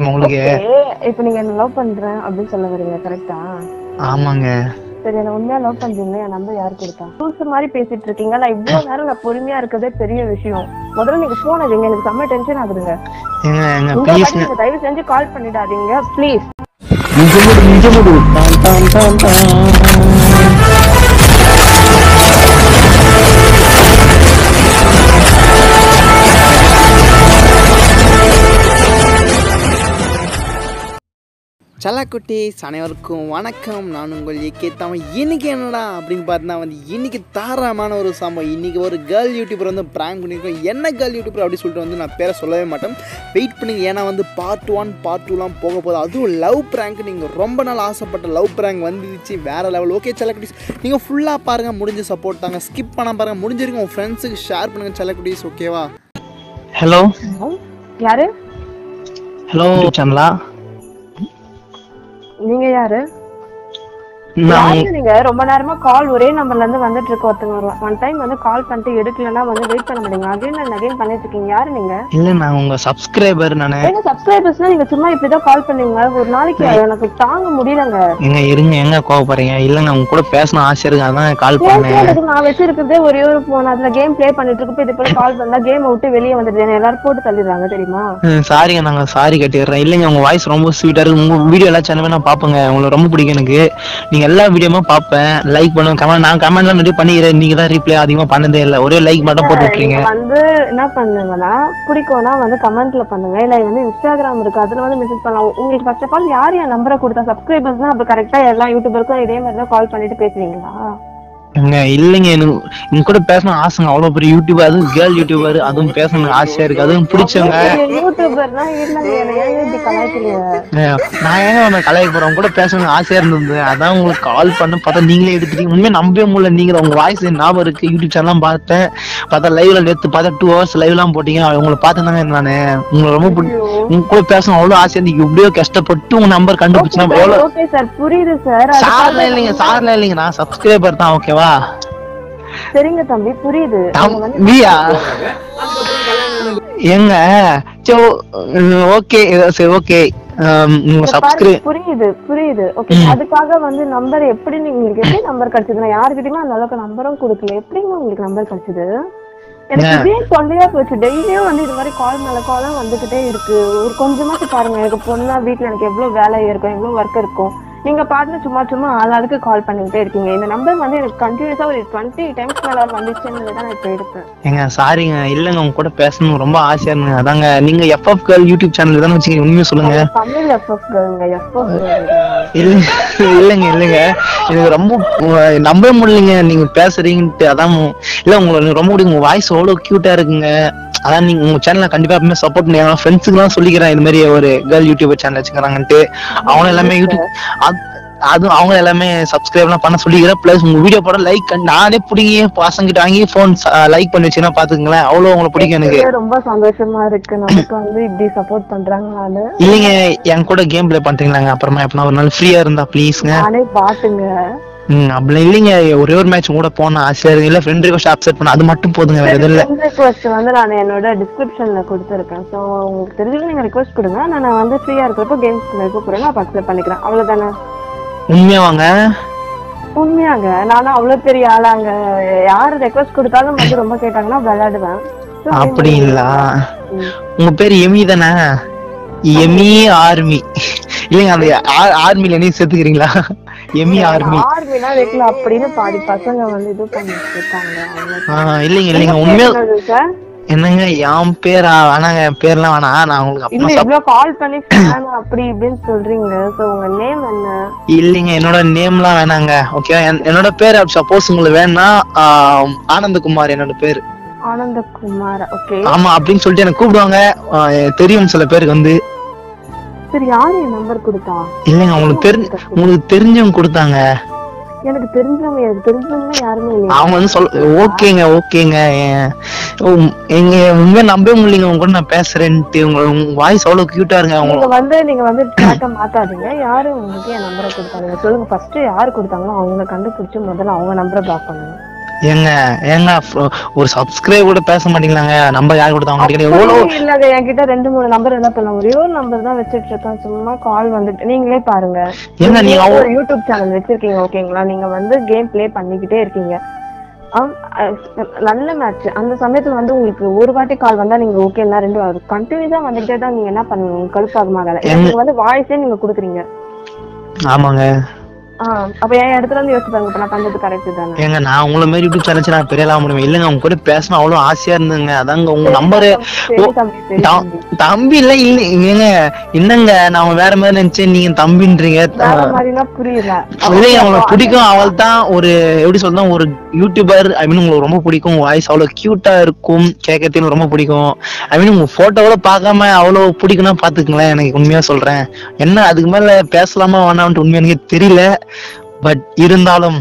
தெரியுமா உங்களுக்கு Okay, இப்ப நீங்க என்ன லவ் பண்றேன் அப்படின்னு சொல்ல வரீங்க கரெக்டா ஆமாங்க சரி என்ன உண்மையா லவ் பண்றீங்க என் நம்பர் யாரு கொடுத்தா லூசு மாதிரி பேசிட்டு இருக்கீங்க நான் இவ்வளவு நேரம் நான் பொறுமையா இருக்கிறதே பெரிய விஷயம் முதல்ல நீங்க போன் வைங்க எனக்கு செம்ம டென்ஷன் ஆகுதுங்க ஏங்க ஏங்க உங்க ப்ளீஸ் பாட்டி நீங்க தயவு செஞ்சு கால் பண்ணிடாதீங்க ப்ளீஸ் நிஜமுடு நிஜமுடு டான் டான் டான் டான் சலக்குட்டீஸ் அனைவருக்கும் வணக்கம் நான் உங்கள் ஏகே தமிழ் இன்னைக்கு என்னடா அப்படின்னு பார்த்தா வந்து இன்னைக்கு தாராளமான ஒரு சம்பவம் இன்னைக்கு ஒரு கேர்ள் யூடியூபர் வந்து ப்ராங்க் பண்ணியிருக்கோம் என்ன கேர்ள் யூடியூபர் அப்படின்னு சொல்லிட்டு வந்து நான் பேரை சொல்லவே மாட்டேன் வெயிட் பண்ணுங்க ஏன்னா வந்து பார்ட் ஒன் பார்ட் டூலாம் போக போகுது அதுவும் லவ் ப்ராங்க் நீங்கள் ரொம்ப நாள் ஆசைப்பட்ட லவ் ப்ராங்க் வந்துருச்சு வேறு லெவல் ஓகே சலக்குட்டீஸ் நீங்கள் ஃபுல்லாக பாருங்கள் முடிஞ்ச சப்போர்ட் தாங்க ஸ்கிப் பண்ண பாருங்கள் முடிஞ்சிருக்கும் உங்கள் ஃப்ரெண்ட்ஸுக்கு ஷேர் பண்ணுங்கள் சலக்குட்டீஸ் ஓகேவா ஹலோ யாரு ஹலோ சேனலா நீங்க யாரு நான் யாருங்க நீங்க ரொம்ப நேரமா கால் ஒரே நம்பர்ல இருந்து வந்துட்டு இருக்க ஒருத்தவங்க ஒன் டைம் வந்து கால் பண்ணிட்டு எடுக்கலன்னா வந்து வெயிட் பண்ண முடியுங்க அகைன் அண்ட் அகைன் பண்ணிட்டு இருக்கீங்க யாரு நீங்க இல்ல நான் உங்க சப்ஸ்கிரைபர் நானு எங்க சப்ஸ்கிரைபர்ஸ்னா நீங்க சும்மா இப்படிதான் கால் பண்ணீங்க ஒரு நாளைக்கு எனக்கு தாங்க முடியலங்க எங்க இருங்க எங்க கோவப்படுறீங்க இல்லங்க உங்க கூட பேசணும் ஆசை இருக்கு அதான் கால் பண்ணேன் பேசுறதுக்கு நான் வச்சிருக்கிறதே ஒரே ஒரு போன் அதுல கேம் ப்ளே பண்ணிட்டு இருக்கப்ப இது போல கால் பண்ணா கேம் விட்டு வெளியே வந்துடுது என்னை எல்லாரும் போட்டு தள்ளிடுறாங்க தெரியுமா ம், சாரிங்க நாங்க சாரி கட்டிடுறேன் இல்லைங்க உங்க வாய்ஸ் ரொம்ப ஸ்வீட்டா இருக்கு உங்க வீடியோ எல்லா சேனலுமே நான் பாப்பேங்க உங்களுக்கு ரொம்ப பிடிக்கும் எனக்கு நீங்க எல்லா வீடியோமே பார்ப்பேன் லைக் பண்ணுங்க கமெண்ட் நான் கமெண்ட்லாம் நிறைய பண்ணிக்கிறேன் நீங்க தான் ரீப்ளை அதிகமா பண்ணதே இல்ல ஒரே லைக் மட்டும் போட்டு விட்டுறீங்க நீங்க வந்து என்ன பண்ணுங்கன்னா பிடிக்கும்னா வந்து கமெண்ட்ல பண்ணுங்க இல்ல வந்து இன்ஸ்டாகிராம் இருக்கு அதுல வந்து மெசேஜ் பண்ணலாம் உங்களுக்கு ஃபர்ஸ்ட் ஆஃப் ஆல் யார் என் நம்பரை கொடுத்தா சப்ஸ்கிரைபர்ஸ் தான் அப்ப கரெக்டா எல்லா யூடியூபருக்கும் இதே மாதிரி தான் கால் பண்ணிட்டு பேசுவீங்களா ஏங்க, இல்லைங்க எனக்கு உங்க கூட பேசணும் ஆசைங்க அவ்வளவு பெரிய யூடியூபர் அதுவும் கேர்ள் யூடியூபர் அதுவும் பேசணும் ஆசையா இருக்கு அதுவும் பிடிச்சவங்க யூடியூபர்னா இல்லங்க என்ன ஏன் இப்படி கலாய்க்கிறீங்க ஏ, நான் ஏங்க உன்னை கலாய்க்க போறேன் உங்க கூட பேசணும் ஆசையா இருந்தது அதான் உங்களுக்கு கால் பண்ண பார்த்தா நீங்களே எடுத்துட்டீங்க உண்மையா நம்பவே முடியல நீங்க உங்க வாய்ஸ் ஞாபகம் இருக்கு யூடியூப் சேனல்லாம் பார்த்தேன் பார்த்தா லைவ்ல நேத்து பார்த்தா டூ ஹவர்ஸ் லைவ்லாம் போட்டீங்க உங்களை பார்த்துதாங்க நானு உங்களை ரொம்ப பிடி- உங்க கூட பேசணும் அவ்வளவு ஆசையா நீங்க எப்படியோ கஷ்டப்பட்டு உங்க நம்பர் கண்டுபிடிச்சா எவ்வளவு ஓகே சார் புரியுது சார் சார்ல இல்லைங்க சார்ல இல்லைங்க நான் சப்ஸ்கிரைபர் தான் ஓகேவா சரிங்க தம்பி புரியுது நீங்க வந்து தம்பியா ஏங்க ஓகே சரி ஓகே உங்க பாருங்க, சப்ஸ்கிரைப் புரியுது புரியுது ஓகே அதுக்காக வந்து நம்பர் எப்படி நீங்க உங்களுக்கு எப்படி நம்பர் கிடைச்சது நான் யாருக்கிட்டயுமே அந்த அளவுக்கு நம்பரும் கொடுக்கல எப்படிங்க உங்களுக்கு நம்பர் கிடைச்சது எனக்கு இதே தொல்லையா போச்சு டெய்லியும் வந்து இது மாதிரி கால் மேல காலா வந்துகிட்டே இருக்கு ஒரு கொஞ்சமாச்சும் பாருங்க எனக்கு பொண்ணா வீட்ல எனக்கு எவ்வளவு வேலை இருக்கும் எவ்வளவு ஒர்க் இருக்கும் நீங்க பாட்டுல சும்மா சும்மா ஆளாளுக்கு கால் பண்ணிக்கிட்டே இருக்கீங்க இந்த நம்பர் வந்து எனக்கு கண்டினியூஸா ஒரு டுவெண்ட்டி டைம்ஸ் மேல வந்துச்சுன்னு தான் நான் இப்ப எடுப்பேன் ஏங்க சாரிங்க இல்லைங்க உங்க கூட பேசணும் ரொம்ப ஆசையா இருந்துங்க அதாங்க நீங்க எஃப்எஃப் கேர்ள் யூடியூப் சேனல் தானே வச்சுக்கீங்க உண்மையை சொல்லுங்க தமிழ் எஃப்எஃப் கேளுங்க எஃப்எஃப் இல்ல இல்லைங்க இல்லைங்க எனக்கு ரொம்ப உ- நம்பவே முடியலைங்க நீங்க பேசுறீங்கன்ட்டு அதான் மு- இல்ல உங்களை எனக்கு ரொம்ப பிடிக்கும் உங்க வாய்ஸ் அவ்வளவு கியூட்டா இருக்குங்க அதான் நீங்க உங்க சேனலை கண்டிப்பா எப்பவுமே சப்போர்ட் பண்ணுங்க என் ஃப்ரெண்ட்ஸுக்கு எல்லாம் சொல்லிக்கிறேன் இது மாதிரி ஒரு கேர்ள் யூடியூபர் சேனல் வச்சுக்கிறாங்கன்ட்டு அவங்க எல்லாமே யூடியூப் அது- அதுவும் அவங்க எல்லாமே சப்ஸ்கிரைப் எல்லாம் பண்ண சொல்லிக்கிறேன் பிளஸ் உங்க வீடியோ போட லைக் நானே பிடிங்கி பசங்கிட்ட வாங்கி போன் லைக் பண்ணி வச்சுன்னா பாத்துக்கங்களேன் அவ்வளவு உங்களை பிடிக்கும் எனக்கு கேட்கவே ரொம்ப சந்தோஷமா இருக்கு நமக்கு வந்து இப்படி சப்போர்ட் பண்றாங்களான்னு இல்லைங்க என் கூட கேம் ப்ளே பண்றீங்களாங்க அப்புறமா எப்பனா ஒரு நாள் ஃப்ரீயா இருந்தா ப்ளீஸ்ங்க நானே பாட்டுங்க ம் அப்படி இல்லைங்க ஒரே ஒரு மேட்ச் கூட போனா ஆசையா இருக்கு இல்ல ஃப்ரெண்ட் ரிக்வஸ்ட் அப்செட் பண்ண அது மட்டும் போதுங்க வேற எதுவும் இல்ல ரிக்வஸ்ட் வந்து நான் என்னோட டிஸ்கிரிப்ஷன்ல கொடுத்துருக்கேன் ஸோ உங்களுக்கு தெரிஞ்சது நீங்க ரிக்வஸ்ட் கொடுங்க நான் நான் வந்து ஃப்ரீயா இருக்கிறப்போ கேம்ஸ் கூப்பிடுறேன் நான் அக்செப்ட் பண்ணிக்கிறேன் அவ்வளவுதானே உண்மையா வாங்க உண்மையாங்க நானும் அவ்வளவு பெரிய ஆளாங்க யாரு ரெக்வஸ்ட் கொடுத்தாலும் வந்து ரொம்ப கேட்டாங்கன்னா விளையாடுவேன் So, அப்படிங்களா ம். உங்க பேர் எமி தானே எமி ஆர்மி இல்லைங்க அந்த ஆர்மில என்னையும் சேர்த்துக்கிறீங்களா எமி ஆர்மி ஆர்மினா வைக்கல அப்படின்னு பாதி பசங்க வந்து இது பண்ணிட்டு இருக்காங்க ஆ இல்லைங்க இல்லைங்க உண்மையா சார் என்னங்க என் பேரா வேணாங்க என் பேர்லாம் வேணாம் நான் உங்களுக்கு இல்ல அப்புறம் இவ்வளவு கால் பண்ணி fan அப்படி இப்படின்னு சொல்றீங்க சோ உங்க நேம் என்ன இல்லைங்க என்னோட நேம்லாம் வேணாங்க ஓகே என்னோட பேர் சப்போஸ் உங்களுக்கு வேணா ஆஹ், ஆனந்தகுமார் என்னோட பேர் ஆனந்தகுமார் ஓகே ஆமா அப்படின்னு சொல்லிட்டு எனக்கு கூப்பிடுவாங்க ஆஹ், தெரியும் சில பேருக்கு வந்து சரி யாரு என் நம்பர் கொடுத்தா இல்லைங்க உங்களுக்கு தெரி உங்களுக்கு தெரிஞ்சவங்க கொடுத்தாங்க எனக்கு தெரிஞ்சவங்க எனக்கு தெரிஞ்சவங்க யாருமே இல்லையா அவங்க வந்து சொல் ஓகேங்க ஓகேங்க ஏன், உம், எங்க உண்மையா நம்பவே முடியலைங்க உங்க கூட நான் பேசுறேன்ட்டு உங்க வாய்ஸ் அவ்வளவு கியூட்டா இருங்க அவங்க நீங்க வந்து நீங்க வந்து ட்ராக்க மாத்தாதீங்க யாரு உங்களுக்கு என் நம்பரை கொடுத்தாங்க சொல்லுங்க ஃபர்ஸ்ட் யாரு கொடுத்தாங்களோ அவங்கள கண்டுபிடிச்சு முதல்ல அவங்க நம்பரை பிளாக் பண்ணுங்க ஏங்க ஏங்க fro- ஒரு சப்ஸ்கிரைப் கூட பேச மாட்டீங்களாங்க நம்பர் யார் கொடுத்தா அவங்க கிட்ட எவ்வளோ அப்படி இல்லங்க என்கிட்ட ரெண்டு மூணு நம்பர் இருந்தா பண்ணலாம் ஒரே ஒரு நம்பர் தான் வச்சிட்டு இருக்கேன் சும்மா கால் வந்துட்டு நீங்களே பாருங்க ஏங்க நீங்க நீங்க அவ்வளோ ஒரு யூடியூப் சேனல் வச்சிருக்கீங்க ஓகேங்களா நீங்க வந்து கேம் ப்ளே பண்ணிக்கிட்டே இருக்கீங்க ஆம், அஹ், நல்ல மேட்ச் அந்த சமயத்துல வந்து உங்களுக்கு ஒரு வாட்டி கால் வந்தா நீங்க ஓகே இல்ல ரெண்டு கண்டினியூஸா வந்துட்டே தான் நீங்க என்ன பண்ணுவீங்க கழுப்பாகுமா வேலை நீங்க வந்து வாய்ஸே நீங்க குடுக்குறீங்க ஆமாங்க ஆஹ் அப்ப என் இடத்துல இருந்து யோசிச்சு பாருங்க இப்ப நான் பண்றது கரெக்ட் தானே ஏங்க நான் உங்களை மாதிரி யூடியூப் சேனல் நான் பெரிய ஆக முடியும் இல்லைங்க உங்க கூட பேசணும் அவ்வளோ ஆசையா இருந்துங்க அதாங்க உங்க நம்பரு சரி தம்பி சரி தம்பி தம்பி இல்ல இல்ல ஏங்க என்னங்க நான் வேற மாதிரி நினைச்சேன் நீங்க தம்பின்றீங்க வேற மாதிரினா புரியல இல்லைங்க உங்களுக்கு பிடிக்கும் அவள் தான் ஒரு எப்படி சொல்றா ஒரு யூடியூபர் ஐ மீன் உங்களுக்கு ரொம்ப பிடிக்கும் வாய்ஸ் அவ்வளவு கியூட்டா இருக்கும் கேட்கறதுக்கு எனக்கு ரொம்ப பிடிக்கும் ஐ மீன் உங்க போட்டோவோட பார்க்காம அவ்வளவு பிடிக்கும்னா பாத்துக்கங்களேன் எனக்கு உண்மையா சொல்றேன் என்ன அதுக்கு மேல பேசலாமா வேணாம்னு உண்மையா எனக்கு தெரியல பட் இருந்தாலும்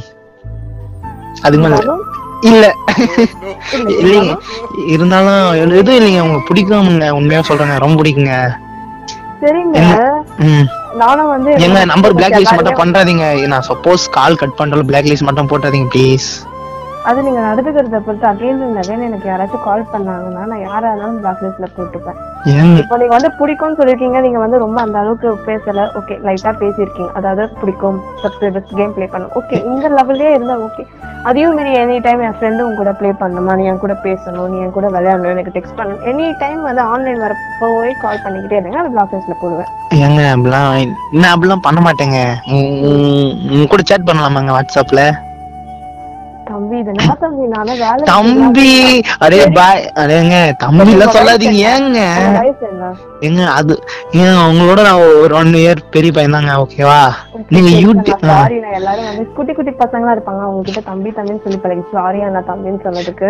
அதுக்கு மேல இருந்தாலும் இல்ல இல்ல, இல்லைங்க இருந்தாலும் எதுவும் இல்லைங்க உங்களுக்கு பிடிக்கும்ங்க உண்மையா சொல்றேங்க ரொம்ப பிடிக்குங்க சரிங்க ம் நானும் வந்து எங்க நம்பர் பிளாக் லிஸ்ட் எல்லாரையும் மட்டும் பண்றாதீங்க நான் சப்போஸ் கால் கட் பண்றோம் பிளாக் லிஸ்ட் மட்டும் போட்டாதீங்க ப்ளீஸ் அது நீங்க நடந்துக்கிறத பொறுத்து அகைன் அகைன் எனக்கு யாராச்சும் கால் பண்ணாங்கன்னா நான் யாரா இருந்தாலும் பிளாக் லிஸ்ட்ல போட்டுப்பேன் ஏங்க இப்போ நீங்க வந்து பிடிக்கும்னு சொல்லிருக்கீங்க நீங்க வந்து ரொம்ப அந்த அளவுக்கு பேசல ஓகே லைட்டா பேசியிருக்கீங்க அதாவது பிடிக்கும் சப்ஸ்கிரைபர்ஸ் கேம் ப்ளே பண்ணும் ஓகே இந்த லெவல்லயே இருந்தா ஓகே அதையும் மீறி எனி டைம் என் ஃப்ரெண்டு உங்க கூட ப்ளே பண்ணணுமா நீ என் கூட பேசணும் நீ என் கூட விளையாடணும் எனக்கு டெக்ஸ்ட் பண்ணணும் எனி டைம் வந்து ஆன்லைன் வர போய் கால் பண்ணிக்கிட்டே இருங்க அது பிளாக் லிஸ்ட்ல போடுவேன் ஏங்க அப்படிலாம் நான் அப்படிலாம் பண்ண மாட்டேங்க உம் உம் உங்க கூட சேட் பண்ணலாமாங்க வாட்ஸ்அப்ல தம்பி இது என்ன தம்பி நானும் வேலை தம்பி அரே பாய் அரேங்க தம்பி எல்லாம் சொல்லாதீங்க ஏங்க உங்க வயசு என்ன ஏங்க அது ஏங்க உங்களோட நான் ஒரு ஒன் இயர் பெரிய பையன் தாங்க ஓகேவா நீங்க யூடியூப் சாரி நான் எல்லாரும் வந்து குட்டி குட்டி பசங்களா இருப்பாங்க அவங்க கிட்ட தம்பி தம்பின்னு சொல்லி பழகி சாரி நான் தம்பின்னு சொன்னதுக்கு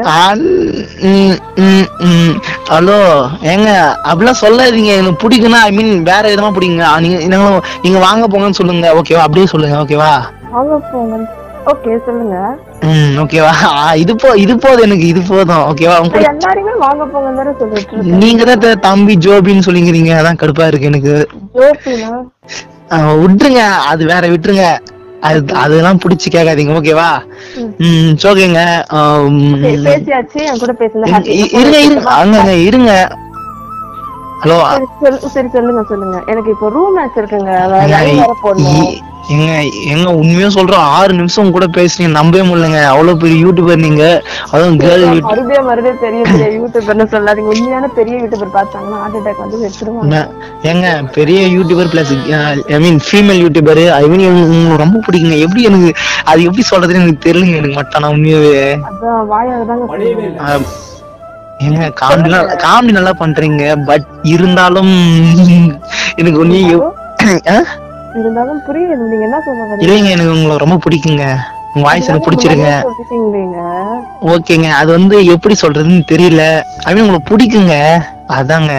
ஹலோ ஏங்க அப்படிலாம் சொல்லாதீங்க எனக்கு பிடிக்குன்னா ஐ மீன் வேற விதமா பிடிக்குங்க ஆ, நீங்க நீங்க- நீங்க வாங்க போங்கன்னு சொல்லுங்க ஓகேவா அப்படியே சொல்லுங்க ஓகேவா அவங்க போங்க ஓகே சொல்லுங்க ம் ஓகேவா ஆ, இது போ இது போதும் எனக்கு இது போதும் ஓகேவா உங்க கூட நான் எல்லாரையுமே வாங்க போங்க தானே சொல்லிட்டு இருக்கேன் நீங்க தான் த- தம்பி ஜோபின்னு சொல்லிங்கிறீங்க அதான் கடுப்பா இருக்கு எனக்கு ஜோபினா ஆ, விட்டுருங்க அது வேற விட்டுருங்க அது அதெல்லாம் புடிச்சு கேட்காதீங்க ஓகேவா ம் ஓகேங்க சரி, பேசியாச்சு என் கூட பேசுங்க இருங்க இருங்க அங்கங்க இருங்க ஹலோ சரி, சொல்லு- சரி சொல்லுங்க சொல்லுங்க எனக்கு இப்போ ரூம் மேட்ச் இருக்குங்க வேற line வேற போடணும் எங்க எங்க உண்மையா சொல்றோம் ஆறு நிமிஷம் உங்க கூட பேசுறீங்க நம்பவே முடியலங்க அவ்வளவு பெரிய யூடியூபர் நீங்க அதுவும் கேர்ள் மறுபடியும் மறுபடியும் பெரிய பெரிய யூடியூபர்னு சொல்லாதீங்க உண்மையான பெரிய யூடியூபர் பார்த்தாங்கன்னா ஹார்ட் அட்டாக் வந்து வச்சிருவாங்க ஏங்க பெரிய YouTuber plus I mean female YouTuber I mean உங்களுக்கு ரொம்ப பிடிக்குங்க எப்படி எனக்கு அது எப்படி சொல்றதுன்னு எனக்கு தெரியலங்க எனக்கு மட்டும் நான் உண்மையாவே அதான் வாயால தாங்க சொல்லுவேன். ஆஹ், ஏங்க காமெடி காமெடி நல்லா பண்றீங்க பட் இருந்தாலும் எனக்கு நீங்க ஆ? இருந்தாலும் புரியுது நீங்க என்ன சொல்ல வரீங்க இல்லைங்க எனக்கு உங்களை ரொம்ப பிடிக்குங்க உங்க வாய்ஸ் எனக்கு பிடிச்சிருங்க சொல்லிட்டீங்களேங்க ஓகேங்க அது வந்து எப்படி சொல்றதுன்னு தெரியல ஐ மீன் உங்களுக்கு பிடிக்குங்க அதாங்க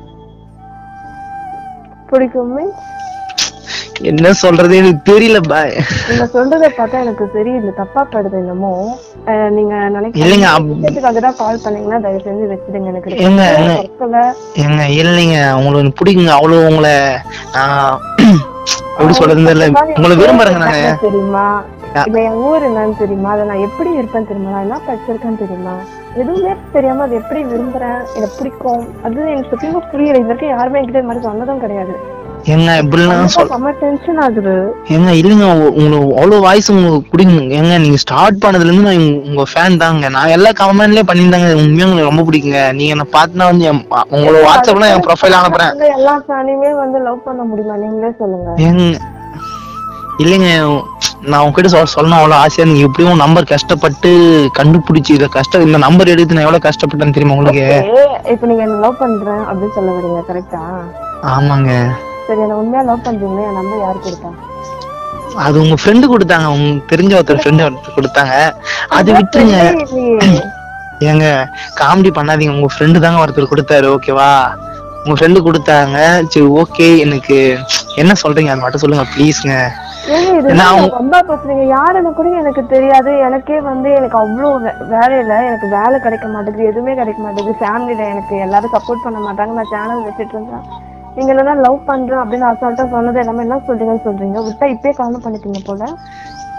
பிடிக்குமே என்ன சொல்றது எனக்கு தெரியல பாய் நீங்க சொல்றத பார்த்தா எனக்கு தெரியல தப்பா படுது என்னமோ அஹ் நீங்க இல்லைங்க, அப்- நினைக்கிறதுக்காக தான் கால் பண்ணீங்கன்னா தயவு செஞ்சு வச்சிடுங்க எனக்கு ஏங்க, ஏங்க. ஒர்க்கல ஏங்க இல்லைங்க உங்களுக்கு பிடிக்குங்க அவ்வளவு உங்களை நான் எப்படி சொல்றதுன்னு தெரியல உங்களை விரும்புறேங்க நானு தெரியுமா இல்ல என் ஊர் என்னன்னு தெரியுமா அதை நான் எப்படி இருப்பேன் தெரியுமா நான் என்ன படிச்சிருக்கேன்னு தெரியுமா எதுவுமே தெரியாம அது எப்படி விரும்புறேன் எனக்கு பிடிக்கும் அது எனக்கு சுத்தமா புரியல இது வரைக்கும் யாருமே என்கிட்ட இது மாதிரி சொன்னதும் கிடையாது ஏங்க இப்படிலாம் சொல் செம்ம டென்ஷன் ஆகுது ஏங்க இல்லைங்க உங்க- உங்களுக்கு அவ்வளவு வாய்ஸ் உங்களுக்கு பிடிக்குங்க ஏங்க நீங்க ஸ்டார்ட் பண்ணதுல இருந்து நான் உங்க- உங்க ஃபேன் தாங்க நான் எல்லா கமெண்ட்லயே பண்ணியிருந்தாங்க உண்மையா உங்களுக்கு ரொம்ப பிடிக்குங்க நீங்க என்ன பார்த்துனா வந்து என் உங்களோட வாட்ஸ்அப்ல என் ப்ரொஃபைல் அனுப்புறேன் இந்த எல்லா ஃபேனையுமே வந்து லவ் பண்ண முடியுமா நீங்களே சொல்லுங்க ஏங்க இல்லைங்க நான் உங்ககிட்ட சொல்ல சொல்லணும் அவ்வளவு ஆசையா நீங்க எப்படியும் நம்பர் கஷ்டப்பட்டு கண்டுபிடிச்சு இதை கஷ்டம் இந்த நம்பர் எடுத்து நான் எவ்வளவு கஷ்டப்பட்டேன்னு தெரியுமா உங்களுக்கு ஏய், இப்ப நீங்க என்ன லவ் பண்றேன் அப்படின்னு சொல்ல வரீங்க கரெக்டா ஆமாங்க சரி என்ன உண்மையா லவ் பண்றீங்களே என் நம்பர் யாரு கொடுத்தா அது உங்க ஃப்ரெண்டு கொடுத்தாங்க உங்களுக்கு தெரிஞ்ச ஒருத்தர் ஃப்ரெண்டு ஒருத்தர் கொடுத்தாங்க அது விட்டுருங்க இல்லையே. ஏங்க காமெடி பண்ணாதீங்க உங்க ஃப்ரெண்டு தாங்க ஒருத்தர் கொடுத்தாரு ஓகேவா உங்க ஃப்ரெண்டு கொடுத்தாங்க சரி ஓகே எனக்கு என்ன சொல்றீங்க அது மட்டும் சொல்லுங்க ப்ளீஸ்ங்க ஏங்க இது நான் என்ன ரொம்ப பேசுறீங்க யாருன்னு கூட எனக்கு தெரியாது எனக்கே வந்து எனக்கு அவ்வளோ வே- வேலை இல்ல எனக்கு வேலை கிடைக்க மாட்டேங்குது எதுவுமே கிடைக்க மாட்டேங்குது ஃபேமிலியில எனக்கு எல்லாரும் சப்போர்ட் பண்ண மாட்டாங்க நான் சேனல் வச்சுட்டு இருந்தேன் நீங்க என்னன்னா லவ் பண்றேன் அப்படின்னு அசால்ட்டா சொன்னது எல்லாமே என்ன சொல்றீங்கன்னு சொல்றீங்க விட்டா இப்பயே கல்யாணம் பண்ணிட்டீங்க போல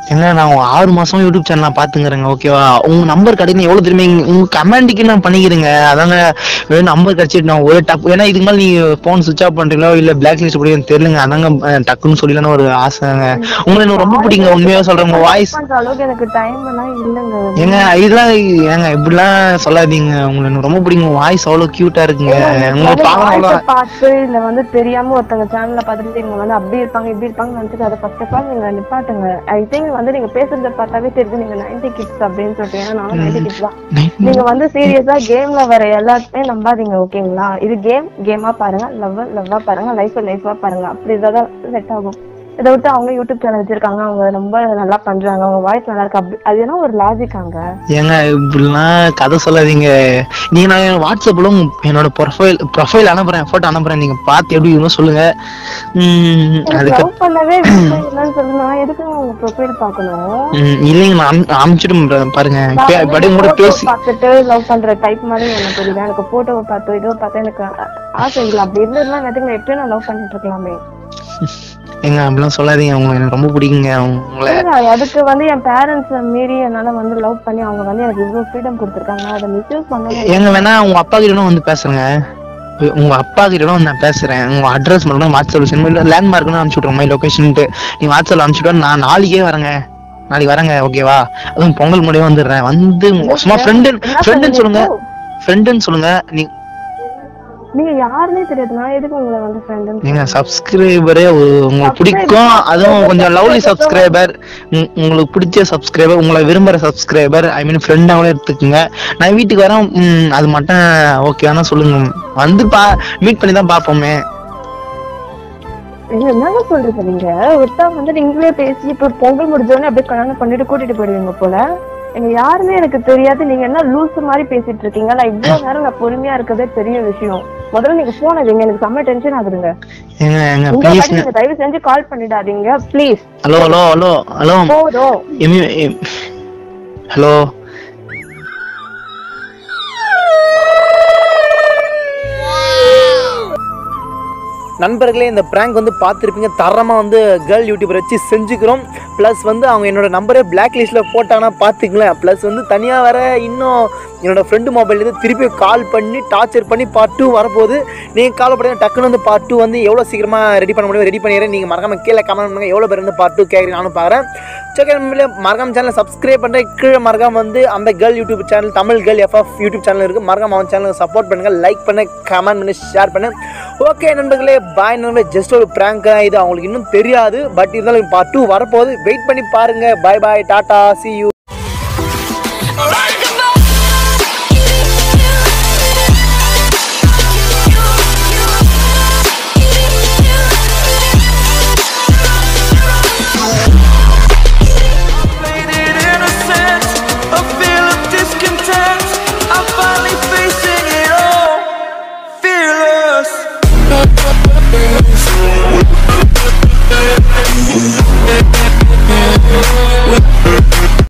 ஏங்க நான் ஒரு ஆறு மாசம் யூடியூப் சேனல் பாத்துங்கிறேங்க ஓகேவா உங்க நம்பர் கிடைக்கணும் எவ்வளவு திரும்பி உங்க கமெண்ட்டுக்கு நான் பண்ணிக்கிறேங்க அதாங்க வெறும் நம்பர் கிடைச்சிட்டு நான் ஒரு டப் ஏன்னா இதுக்கு மேலே நீங்க போன் சுவிச் ஆஃப் பண்றீங்களோ இல்ல பிளாக் லிஸ்ட் போடுறீங்கன்னு தெரியலங்க அதாங்க அஹ், டக்குன்னு சொல்லலாம்னு ஒரு ஆசைங்க உங்களை எனக்கு ரொம்ப பிடிக்குங்க உண்மையா சொல்றேன் உங்க வாய்ஸ் பண்ற அளவுக்கு எனக்கு டைம் எல்லாம் இல்லைங்க ஏங்க இதெல்லாம் ஏங்க இப்படிலாம் சொல்லாதீங்க உங்களை எனக்கு ரொம்ப பிடிக்கும் உங்க வாய்ஸ் அவ்வளவு கியூட்டா இருக்குங்க உங்களை பார்க்கணும் அவ்வளோ வாய்ஸை பார்த்து இல்ல வந்து தெரியாம ஒருத்தவங்க சேனல்ல பார்த்துட்டு இவங்க வந்து அப்படி இருப்பாங்க இப்படி இருப்பாங்க நினைச்சிட்டு அதை ஃபர்ஸ்ட் ஆஃப் ஆல் நீங்க நிப்பாட்டுங்க ஐ திங்க் வந்து நீங்க பேசுறத பார்த்தாவே தெரியுது நீங்க நைன்டி கிட்ஸ் அப்படின்னு சொல்லிட்டு ஏன்னா நானும் நைன்டி கிட்ஸ் தான் நீங்க வந்து சீரியஸா கேம்ல வர எல்லாத்தையுமே நம்பாதீங்க ஓகேங்களா இது கேம் கேமா பாருங்க லவ் லவ்வா பாருங்க லைஃப் லைஃபா பாருங்க அப்படி தான் செட் ஆகும் இதை விட்டு அவங்க யூடியூப் சேனல் வச்சிருக்காங்க அவங்க ரொம்ப நல்லா பண்றாங்க அவங்க வாய்ஸ் நல்லா இருக்கு அப்படி அது என்ன ஒரு லாஜிக்காங்க ஏங்க இப்படிலாம் கதை சொல்லாதீங்க நீங்க நான் வாட்ஸ்அப்ல உங்க என்னோட ப்ரொஃபைல் ப்ரொஃபைல் அனுப்புறேன் போட்டோ அனுப்புறேன் நீங்க பார்த்து எப்படி இருக்குன்னு சொல்லுங்க உம், அதுக்கு லவ் பண்ணவே விருப்பம் இல்லைன்னு சொல்லி நான் எதுக்கு உங்க ப்ரொஃபைல் பார்க்கணும் உம், இல்லைங்க நான் அனு- அனுப்பிச்சிட்டு பாருங்க இப்ப இப்படி கூட photo பேசி பார்த்துட்டு லவ் பண்ற டைப் மாதிரி எனக்கு புரியுது எனக்கு போட்டோவை பார்த்து இதோ பார்த்து எனக்கு ஆ- ஆசை இல்லை அப்படி இருந்ததுலாம் எனக்கு நான் எப்பயும் நான் லவ் பண்ணிட்டு இருக்கலாமே ஏங்க அப்படிலாம் சொல்லாதீங்க உங்களை எனக்கு ரொம்ப பிடிக்குங்க உங்களை இல்ல, அதுக்கு வந்து என் பேரண்ட்ஸ் மீறி என்னால வந்து லவ் பண்ணி அவங்க வந்து எனக்கு இவ்வளவு ஃப்ரீடம் கொடுத்துருக்காங்க அதை மிஸ்யூஸ் பண்ணணும் ஏங்க வேணா உங்க அப்பா கிட்ட வந்து பேசுறேங்க உங்க அப்பா கிட்ட வந்து நான் பேசுறேன் உங்க அட்ரஸ் மட்டும் வாட்ஸ்அப்ல சென்ட் பண்ணி லேண்ட்மார்க்னு அனுப்பிச்சு விட்றேன் மை லொகேஷன்ட்டு நீ வாட்ஸ்அப்ல அனுப்பிச்சுட்டு நான் நாளைக்கே வரேங்க நாளைக்கு வரேங்க ஓகேவா அதுவும் பொங்கல் முடியே வந்துடுறேன் வந்து சும்மா ஃப்ரெண்டு ஃப்ரெண்டுன்னு சொல்லுங்க ஃப்ரெண்டுன்னு சொல்லுங்க நீ நீங்க யாருன்னே தெரியாது நான் எதுக்கு உங்களை வந்து ஃப்ரெண்ட் நீங்க சப்ஸ்கிரைபரே உங்களுக்கு பிடிக்கும் அதுவும் கொஞ்சம் லவ்லி சப்ஸ்கிரைபர் உங்களுக்கு பிடிச்ச சப்ஸ்கிரைபர் உங்களை விரும்புற சப்ஸ்கிரைபர் ஐ மீன் ஃப்ரெண்டாவே எடுத்துக்கோங்க நான் வீட்டுக்கு வரேன் ம், அது மட்டும் ஓகேவானா சொல்லுங்க வந்து பா மீட் பண்ணி தான் பார்ப்போமே நீங்க என்னங்க சொல்றீங்க நீங்க ஒருத்தா வந்து நீங்களே பேசி இப்ப பொங்கல் முடிஞ்சோடனே அப்படியே கல்யாணம் பண்ணிட்டு கூட்டிட்டு போயிடுவீங்க போல எங்க யாருமே எனக்கு தெரியாது நீங்க என்ன லூஸ் மாதிரி பேசிட்டு இருக்கீங்க நான் இவ்வளவு நேரம் நான் பொறுமையா இருக்கதே பெரிய விஷயம் முதல்ல நீங்க போன் வைங்க எனக்கு செம்ம டென்ஷன் ஆகுதுங்க ஏங்க ஏங்க உங்க ப்ளீஸ் பாட்டு நீங்க தயவு செஞ்சு கால் பண்ணிடாதீங்க please hello hello hello hello போதும் ஹலோ நண்பர்களே இந்த ப்ராங்க் வந்து பார்த்துருப்பீங்க தரமாக வந்து கேர்ள் யூடியூபர் வச்சு செஞ்சுக்கிறோம் ப்ளஸ் வந்து அவங்க என்னோட நம்பரே பிளாக் லிஸ்ட்டில் போட்டாங்கன்னா பார்த்துங்களேன் ப்ளஸ் வந்து தனியாக வர இன்னும் என்னோட ஃப்ரெண்டு மொபைல்லேருந்து திருப்பி கால் பண்ணி டார்ச்சர் பண்ணி பார்ட் டூ வரப்போகுது நீங்கள் கால் பண்ணுங்க டக்குன்னு வந்து பார்ட் டூ வந்து எவ்வளோ சீக்கிரமாக ரெடி பண்ண முடியும் ரெடி பண்ணிடுறேன் நீங்கள் மறக்காம கீழே கமெண்ட் பண்ணுங்கள் எவ்வளோ பேர் வந்து பார்ட் டூ கேட்குறீங்க நானும் பார்க்குறேன் செகண்ட் மறக்காம சேனலை சப்ஸ்கிரைப் பண்ணுறேன் கீழே மறக்காம வந்து அந்த girl YouTube channel Tamil girl F F YouTube channel இருக்குது மறக்காம அவன் சேனலுக்கு சப்போர்ட் பண்ணுங்கள் லைக் பண்ணு கமெண்ட் பண்ணி ஷேர் பண்ணு ஓகே நண்பர்களே பாய் நண்பர்களே ஜஸ்ட் ஒரு ப்ராங்க் இது அவங்களுக்கு இன்னும் தெரியாது பட் இருந்தாலும் பார்ட் டூ வரப்போகுது வெயிட் பண்ணி பாருங்க bye bye tata see you